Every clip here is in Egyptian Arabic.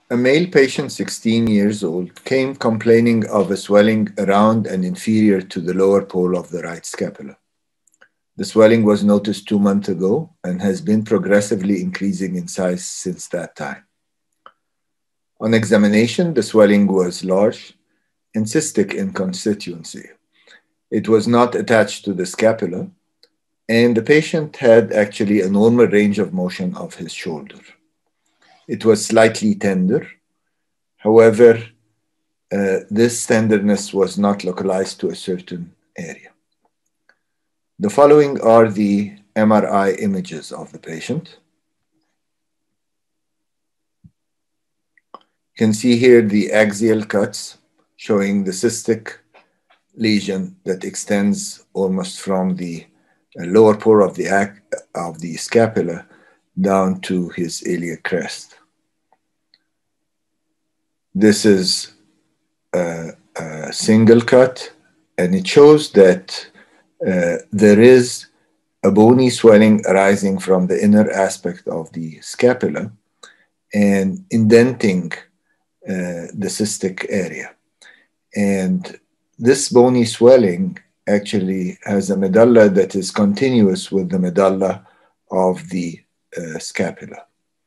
A male patient, 16 years old, came complaining of a swelling around and inferior to the lower pole of the right scapula. The swelling was noticed two months ago and has been progressively increasing in size since that time. On examination, the swelling was large and cystic in constituency. It was not attached to the scapula, and the patient had actually a normal range of motion of his shoulder. It was slightly tender. However, uh, this tenderness was not localized to a certain area. The following are the MRI images of the patient. You can see here the axial cuts showing the cystic lesion that extends almost from the lower pore of the of the scapula down to his iliac crest. This is a, a single cut, and it shows that uh, there is a bony swelling arising from the inner aspect of the scapula and indenting uh, the cystic area. And this bony swelling actually has a medulla that is continuous with the medulla of the uh, scapula.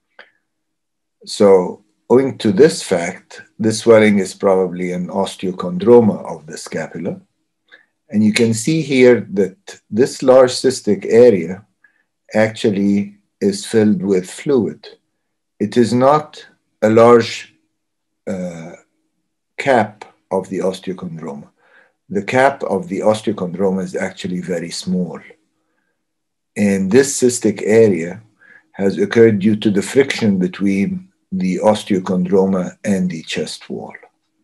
So, owing to this fact, this swelling is probably an osteochondroma of the scapula. And you can see here that this large cystic area actually is filled with fluid. It is not a large uh, cap of the osteochondroma the cap of the osteochondroma is actually very small. And this cystic area has occurred due to the friction between the osteochondroma and the chest wall.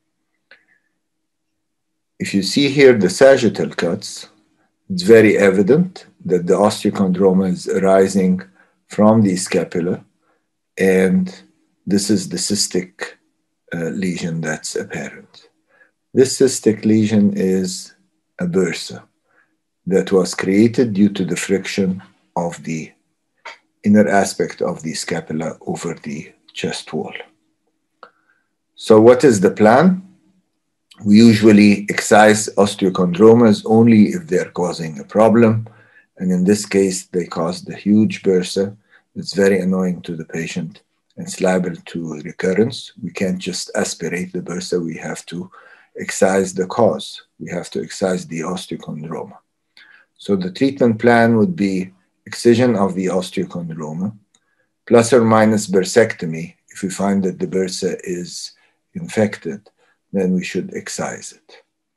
If you see here the sagittal cuts, it's very evident that the osteochondroma is arising from the scapula, and this is the cystic uh, lesion that's apparent. This cystic lesion is a bursa that was created due to the friction of the inner aspect of the scapula over the chest wall. So, what is the plan? We usually excise osteochondromas only if they're causing a problem. And in this case, they caused a huge bursa. It's very annoying to the patient. It's liable to recurrence. We can't just aspirate the bursa, we have to excise the cause. We have to excise the osteochondroma. So the treatment plan would be excision of the osteochondroma, plus or minus bursectomy. If we find that the bursa is infected, then we should excise it.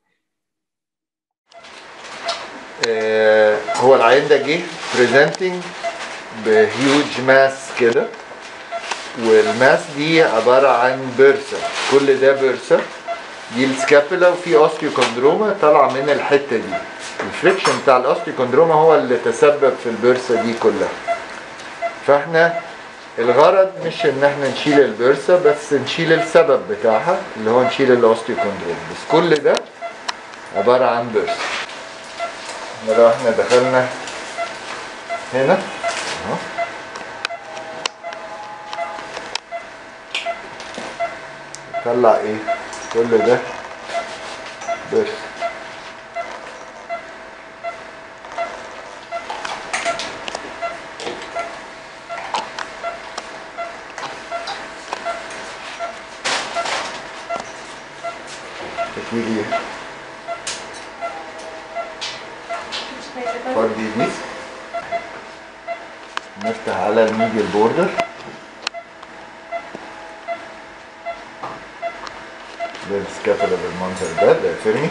هو العيان ده جه بريزنتنج بهيوج ماس كده والماس دي عباره عن بيرسا كل ده بيرسا دي السكابولا وفي اوستيوكوندروما طالعه من الحته دي الفريكشن بتاع الاوستيوكوندروما هو اللي تسبب في البرسه دي كلها فاحنا الغرض مش ان احنا نشيل البرسه بس نشيل السبب بتاعها اللي هو نشيل الاوستيوكوندروما بس كل ده عباره عن برسه لو احنا دخلنا هنا اهو طلع ايه كل ده بس تكميل ايه فردي دي نفتح على الميديال بوردر ده السكابولا بالمنظر ده ده فيرمي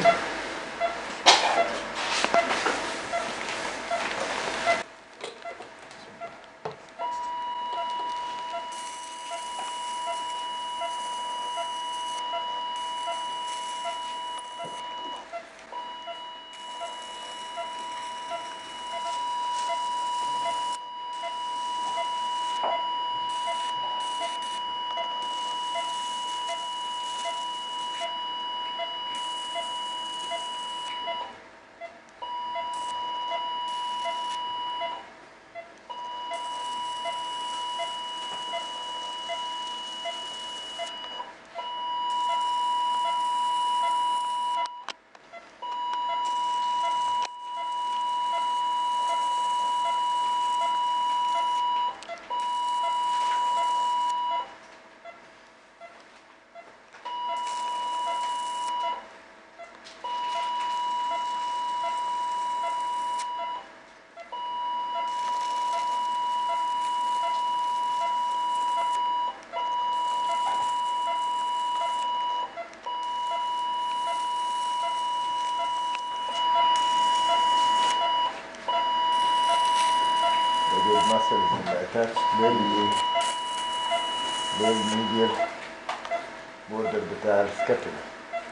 المسلز اللي اتاتش لل للميديال بوردر بتاع السكابولا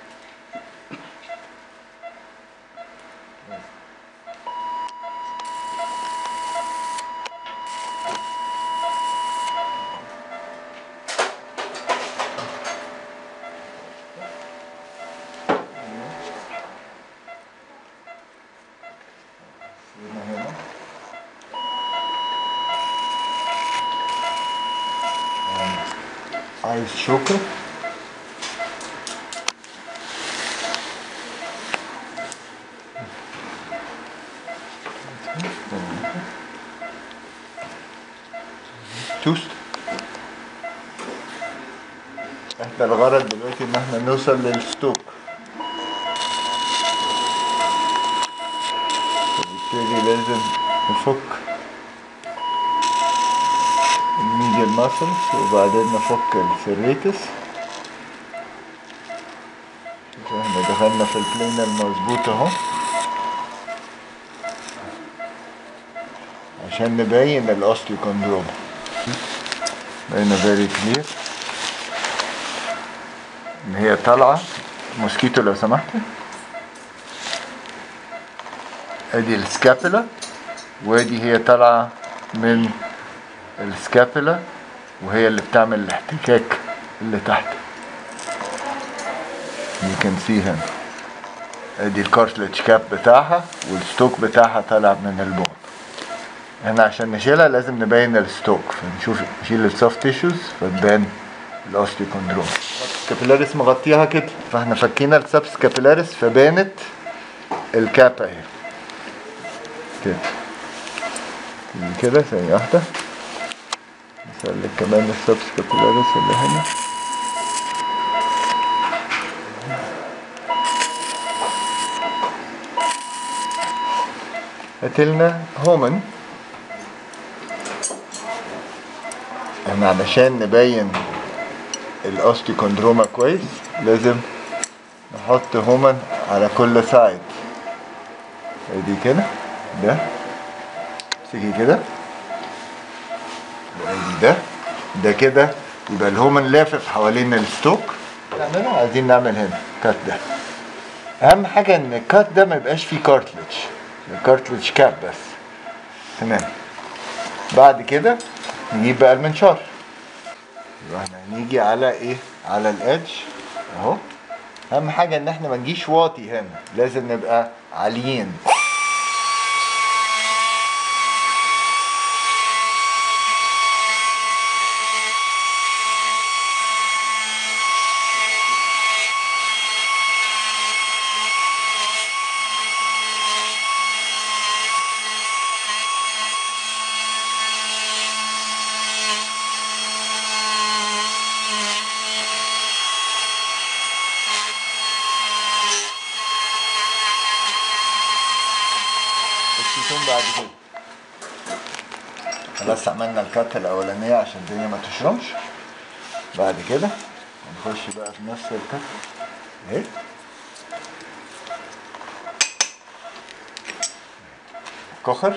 هنا هنا عايز شوكة توست احنا الغرض دلوقتي ان احنا نوصل للستوك فبالتالي لازم نفك الميديال ماسلز وبعدين نفك السيريتس شوف احنا دخلنا في البلين المظبوط اهو عشان نبين الاوستيوكوندروما باينه فيري كلير ان هي طالعه موسكيتو لو سمحت ادي السكابولا وادي هي طالعه من السكابولا وهي اللي بتعمل الاحتكاك اللي تحت you can see هنا ادي الكارتلج كاب بتاعها والستوك بتاعها طالع من البون احنا عشان نشيلها لازم نبين الستوك فنشوف نشيل السوفت تيشوز فتبان الاوستيوكوندروم الكابيلاريس مغطيها كده فاحنا فكينا السبس كابيلاريس فبانت الكاب اهي كده تيجي كده ثانية واحدة نسلك كمان السبس كابيلاريس اللي هنا هاتلنا هومن احنا علشان نبين الاوستيكوندروما كويس لازم نحط هومن على كل سايد ادي كده ده تيجي كده وادي ده ده كده يبقى الهومن لافف حوالين الستوك نعمله عايزين نعمل هنا كات ده اهم حاجه ان الكات ده ما يبقاش فيه كارتلج الكارتلج كاب بس تمام بعد كده نجيب بقى المنشار يبقى احنا هنيجي على ايه على الادج اهو اهم حاجه ان احنا ما نجيش واطي هنا لازم نبقى عاليين الشيتون بعد كده خلاص عملنا الكات الاولانيه عشان الدنيا ما تشرمش بعد كده هنخش بقى في نفس الكات اهي كخر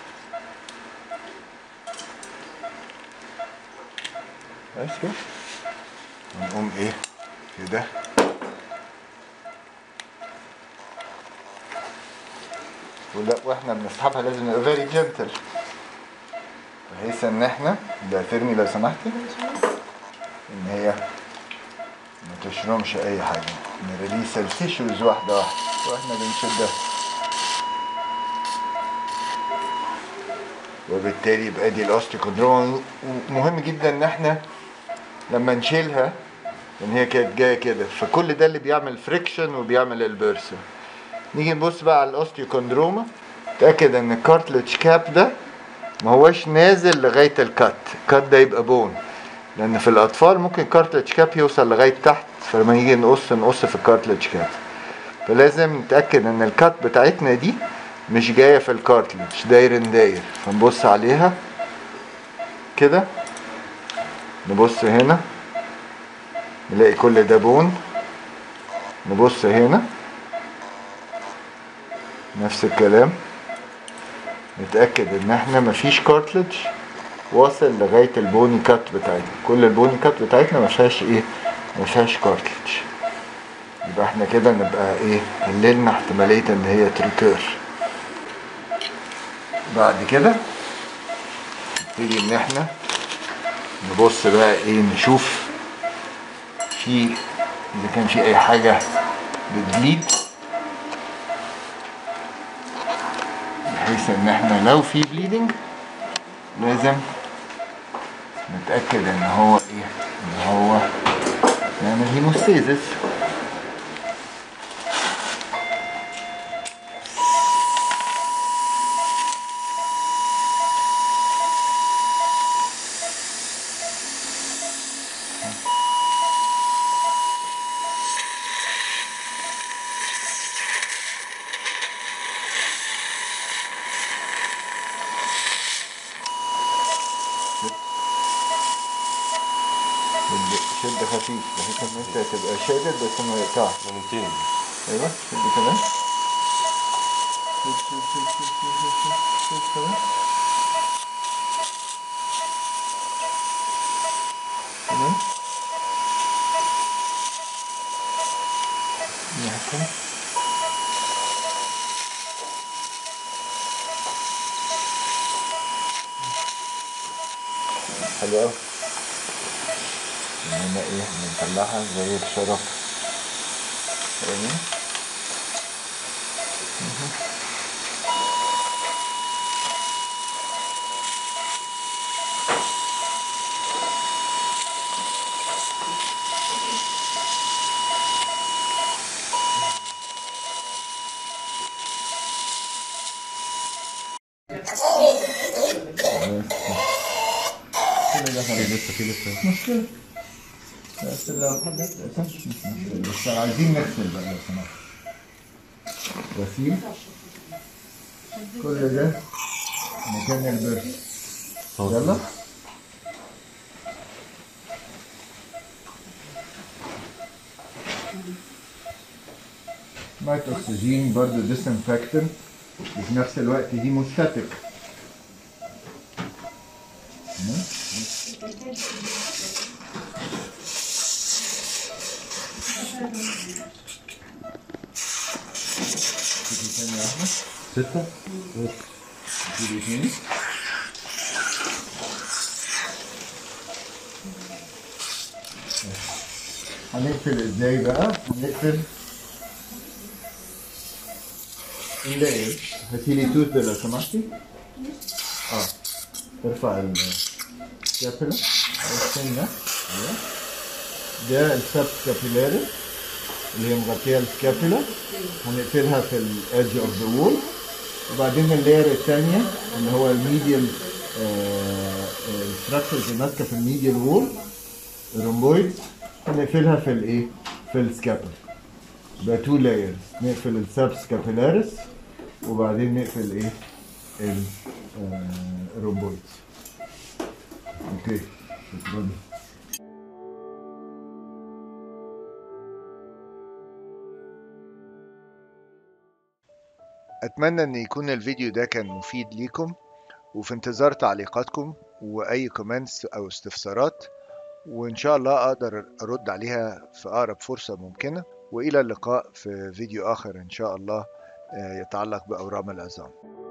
بس كده ونقوم ايه كده ولا واحنا بنسحبها لازم نبقى فيري جنتل بحيث ان احنا ده ترمي لو سمحتي ان هي ما تشرمش اي حاجه نريليس التيشوز واحده واحده واحنا بنشدها وبالتالي يبقى دي الاوستيكودروما مهم جدا ان احنا لما نشيلها ان هي كانت جايه كده فكل ده اللي بيعمل فريكشن وبيعمل البرسه نيجي نبص بقى على الاوستيوكوندروما تاكد ان الكارتلج كاب ده ما هوش نازل لغايه الكات الكات ده يبقى بون لان في الاطفال ممكن الكارتلج كاب يوصل لغايه تحت فلما نيجي نقص نقص في الكارتلج كاب فلازم نتاكد ان الكات بتاعتنا دي مش جايه في الكارتلج داير داير فنبص عليها كده نبص هنا نلاقي كل ده بون نبص هنا نفس الكلام نتأكد ان احنا مفيش كارتلج واصل لغاية البوني كات بتاعتنا كل البوني كات بتاعتنا مفيهاش ايه مفيهاش كارتلج يبقى احنا كده نبقى ايه قللنا احتمالية ان هي تريكير بعد كده نبتدي ان احنا نبص بقى ايه نشوف في اذا كان في اي حاجة بتبليد بحيث ان احنا لو في بليدنج لازم نتأكد ان هو ايه ان هو نعمل هيموستيزس شد خفيف بحيث ان انت تبقى شادد بس ما يقطعش ممتاز ايوه شد كمان شد شد شد شد شد شد شد كمان كمان نحكم حلو قوي انما ايه بنطلعها زي الشرف فاهمين مهم. كل ده خلاص. لسه في لسه مشكلة بس لو حدث أساس مش مشكلة بس عايزين نغسل بقى لو سمحت غسيل كل ده مكان البرد يلا مية أكسجين برضه ديسنفكتنت وفي نفس الوقت هيموستاتيك تيجي تاني يا أحمد ستة تيجي تاني هنقفل ازاي بقى؟ هنقفل اللاير هاتيلي توت ده لو سمحتي اه ارفع الكابيلا السنة ايوه ده السب كابيلاري اللي هي مغطية السكابيلا هنقفلها في الادج اوف ذا وول وبعدين اللاير الثانية اللي هو الميديال الستراكشرز اللي ماسكة في الميديال وول الرومبويد هنقفلها في الايه؟ في السكابل يبقى تو لايرز نقفل السب سكابيلاريس وبعدين نقفل ايه؟ ال- آه، الرومبويد اوكي شكرا أتمنى أن يكون الفيديو ده كان مفيد ليكم وفي انتظار تعليقاتكم وأي كومنتس أو استفسارات وإن شاء الله أقدر أرد عليها في أقرب فرصة ممكنة وإلى اللقاء في فيديو آخر إن شاء الله آه، يتعلق بأورام العظام